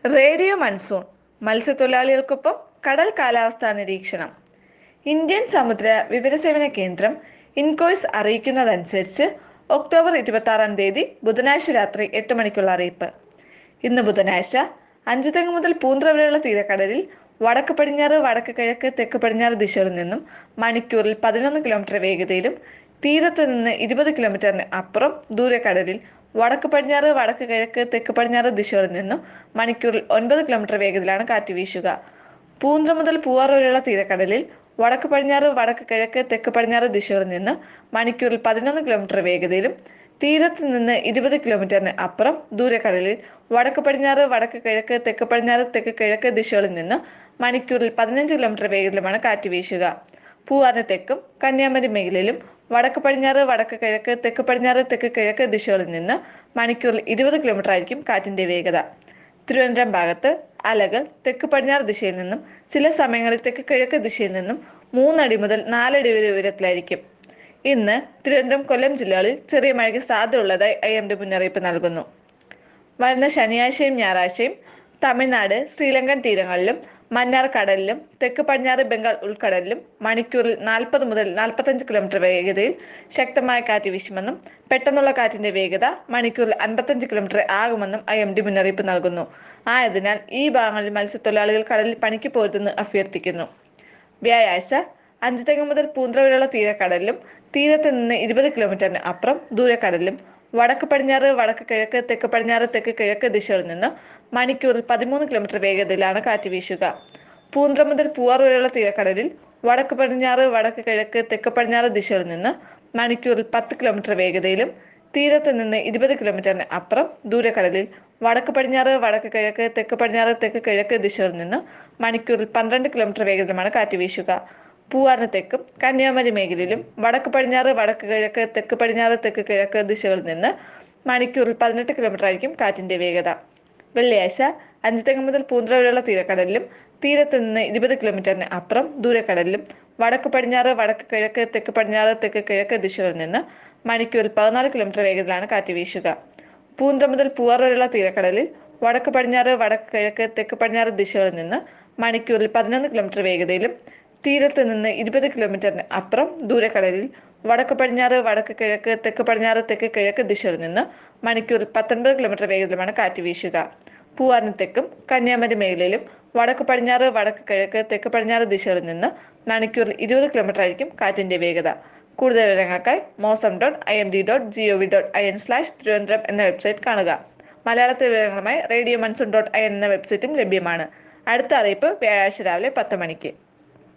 radio monsoon മത്സ്യത്തൊഴിലാളികൾക്കൊപ്പം കടൽ കാലാവസ്ഥാ നിരീക്ഷണം ഇന്ത്യൻ സമുദ്ര വിവരസേവന കേന്ദ്രം ഇൻകോയ്സ് അറിയിക്കുന്നതനുസരിച്ച് ഒക്ടോബർ ഇരുപത്തി ആറാം തീയതി ബുധനാഴ്ച രാത്രി എട്ട് മണിക്കുള്ള അറിയിപ്പ് ഇന്ന് ബുധനാഴ്ച അഞ്ചുതെങ്ങ് മുതൽ പൂന്ത്ര വരെയുള്ള തീരക്കടലിൽ വടക്ക് പടിഞ്ഞാറ് വടക്ക് കിഴക്ക് തെക്ക് പടിഞ്ഞാറ് ദിശകളിൽ നിന്നും മണിക്കൂറിൽ പതിനൊന്ന് കിലോമീറ്റർ വേഗതയിലും തീരത്ത് നിന്ന് ഇരുപത് കിലോമീറ്ററിന് അപ്പുറം ദൂരക്കടലിൽ വടക്ക് പടിഞ്ഞാറ് വടക്ക് കിഴക്ക് തെക്ക് പടിഞ്ഞാറ് ദിശകളിൽ നിന്നും മണിക്കൂറിൽ ഒൻപത് കിലോമീറ്റർ വേഗതയിലാണ് കാറ്റ് വീശുക പൂന്ത്ര മുതൽ പൂവാർ വരെയുള്ള തീരക്കടലിൽ വടക്ക് പടിഞ്ഞാറ് വടക്ക് കിഴക്ക് തെക്ക് പടിഞ്ഞാറ് ദിശകളിൽ നിന്ന് മണിക്കൂറിൽ പതിനൊന്ന് കിലോമീറ്റർ വേഗതയിലും തീരത്ത് നിന്ന് ഇരുപത് കിലോമീറ്ററിന് അപ്പുറം ദൂരക്കടലിൽ വടക്ക് പടിഞ്ഞാറ് വടക്ക് കിഴക്ക് തെക്ക് പടിഞ്ഞാറ് തെക്ക് കിഴക്ക് ദിശകളിൽ നിന്ന് മണിക്കൂറിൽ പതിനഞ്ച് കിലോമീറ്റർ വേഗത്തിലുമാണ് കാറ്റ് വീശുക പൂവാറിന് തെക്കും കന്യാകുമാരി മേഖലയിലും വടക്ക് പടിഞ്ഞാറ് വടക്ക് കിഴക്ക് തെക്ക് പടിഞ്ഞാറ് തെക്ക് കിഴക്ക് ദിശകളിൽ നിന്ന് മണിക്കൂറിൽ ഇരുപത് കിലോമീറ്റർ ആയിരിക്കും കാറ്റിന്റെ വേഗത തിരുവനന്തപുരം ഭാഗത്ത് അലകൾ തെക്ക് പടിഞ്ഞാറ് ദിശയിൽ നിന്നും ചില സമയങ്ങളിൽ തെക്ക് കിഴക്ക് ദിശയിൽ നിന്നും മൂന്നടി മുതൽ നാലടി വരെ ഉയരത്തിലായിരിക്കും ഇന്ന് തിരുവനന്തപുരം കൊല്ലം ജില്ലകളിൽ ചെറിയ മഴയ്ക്ക് സാധ്യതയുള്ളതായി ഐ എം ഡി മുന്നറിയിപ്പ് നൽകുന്നു വരുന്ന ശനിയാഴ്ചയും ഞായറാഴ്ചയും തമിഴ്നാട് ശ്രീലങ്കൻ തീരങ്ങളിലും മന്നാർ കടലിലും തെക്ക് പടിഞ്ഞാറ് ബംഗാൾ ഉൾക്കടലിലും മണിക്കൂറിൽ നാൽപ്പത് മുതൽ നാൽപ്പത്തഞ്ച് കിലോമീറ്റർ വേഗതയിൽ ശക്തമായ കാറ്റ് വീശുമെന്നും പെട്ടെന്നുള്ള കാറ്റിന്റെ വേഗത മണിക്കൂറിൽ അൻപത്തഞ്ച് കിലോമീറ്റർ ആകുമെന്നും ഐ എം ഡി മുന്നറിയിപ്പ് നൽകുന്നു ആയതിനാൽ ഈ ഭാഗങ്ങളിൽ മത്സ്യത്തൊഴിലാളികൾ കടലിൽ പണിക്ക് പോരുതെന്ന് അഭ്യർത്ഥിക്കുന്നു വ്യാഴാഴ്ച അഞ്ചുതെങ്ങ് മുതൽ പൂന്ത്ര വരെയുള്ള തീരക്കടലിലും തീരത്ത് നിന്ന് ഇരുപത് കിലോമീറ്ററിന് അപ്പുറം ദൂരക്കടലിലും വടക്ക് പടിഞ്ഞാറ് വടക്ക് കിഴക്ക് തെക്ക് പടിഞ്ഞാറ് തെക്ക് കിഴക്ക് ദിശകളിൽ നിന്ന് മണിക്കൂറിൽ പതിമൂന്ന് കിലോമീറ്റർ വേഗതയിലാണ് കാറ്റ് വീശുക പൂന്ത്ര മുതൽ പൂവാർ വരെയുള്ള തീരക്കടലിൽ വടക്ക് പടിഞ്ഞാറ് വടക്ക് കിഴക്ക് തെക്ക് പടിഞ്ഞാറ് ദിശകളിൽ നിന്ന് മണിക്കൂറിൽ പത്ത് കിലോമീറ്റർ വേഗതയിലും തീരത്ത് നിന്ന് ഇരുപത് കിലോമീറ്ററിന് അപ്പുറം ദൂരക്കടലിൽ വടക്ക് പടിഞ്ഞാറ് വടക്ക് കിഴക്ക് തെക്ക് പടിഞ്ഞാറ് തെക്ക് കിഴക്ക് ദിശകളിൽ നിന്ന് മണിക്കൂറിൽ പന്ത്രണ്ട് കിലോമീറ്റർ വേഗത്തിലുമാണ് കാറ്റ് വീശുക പൂവാറിന് തെക്കും കന്യാകുമാരി മേഖലയിലും വടക്ക് പടിഞ്ഞാറ് വടക്ക് കിഴക്ക് തെക്ക് പടിഞ്ഞാറ് തെക്ക് കിഴക്ക് ദിശകളിൽ നിന്ന് മണിക്കൂറിൽ പതിനെട്ട് കിലോമീറ്റർ ആയിരിക്കും കാറ്റിന്റെ വേഗത വെള്ളിയാഴ്ച അഞ്ചുതെങ്ങ് മുതൽ പൂന്ത്ര വരെയുള്ള തീരക്കടലിലും തീരത്ത് നിന്ന് ഇരുപത് കിലോമീറ്ററിന് അപ്പുറം ദൂരക്കടലിലും വടക്ക് പടിഞ്ഞാറ് വടക്ക് കിഴക്ക് തെക്ക് പടിഞ്ഞാറ് തെക്ക് കിഴക്ക് ദിശകളിൽ നിന്ന് മണിക്കൂറിൽ പതിനാല് കിലോമീറ്റർ വേഗത്തിലാണ് കാറ്റ് വീശുക പൂന്ത്ര മുതൽ പൂവാർ വരെയുള്ള തീരക്കടലിൽ വടക്ക് പടിഞ്ഞാറ് വടക്ക് കിഴക്ക് തെക്ക് പടിഞ്ഞാറ് ദിശകളിൽ നിന്ന് മണിക്കൂറിൽ പതിനൊന്ന് കിലോമീറ്റർ വേഗതയിലും തീരത്ത് നിന്ന് ഇരുപത് കിലോമീറ്ററിന് അപ്പുറം ദൂരക്കടലിൽ വടക്ക് പടിഞ്ഞാറ് വടക്ക് കിഴക്ക് തെക്ക് പടിഞ്ഞാറ് തെക്ക് കിഴക്ക് ദിശകളിൽ നിന്ന് മണിക്കൂറിൽ പത്തൊൻപത് കിലോമീറ്റർ വേഗത്തിലുമാണ് കാറ്റ് വീശുക പൂവാറിന് തെക്കും കന്യാകുമാരി മേഖലയിലും വടക്ക് പടിഞ്ഞാറ് വടക്ക് കിഴക്ക് തെക്ക് പടിഞ്ഞാറ് ദിശകളിൽ നിന്ന് മണിക്കൂറിൽ ഇരുപത് കിലോമീറ്റർ ആയിരിക്കും കാറ്റിന്റെ വേഗത കൂടുതൽ വിവരങ്ങൾക്കായി mausam dot I M D dot G O V dot I N slash Thiruvananthapuram എന്ന വെബ്സൈറ്റ് കാണുക മലയാളത്തിൽ വിവരങ്ങളുമായി radio monsoon dot I N എന്ന വെബ്സൈറ്റും ലഭ്യമാണ് അടുത്ത അറിയിപ്പ് വ്യാഴാഴ്ച രാവിലെ പത്ത് മണിക്ക്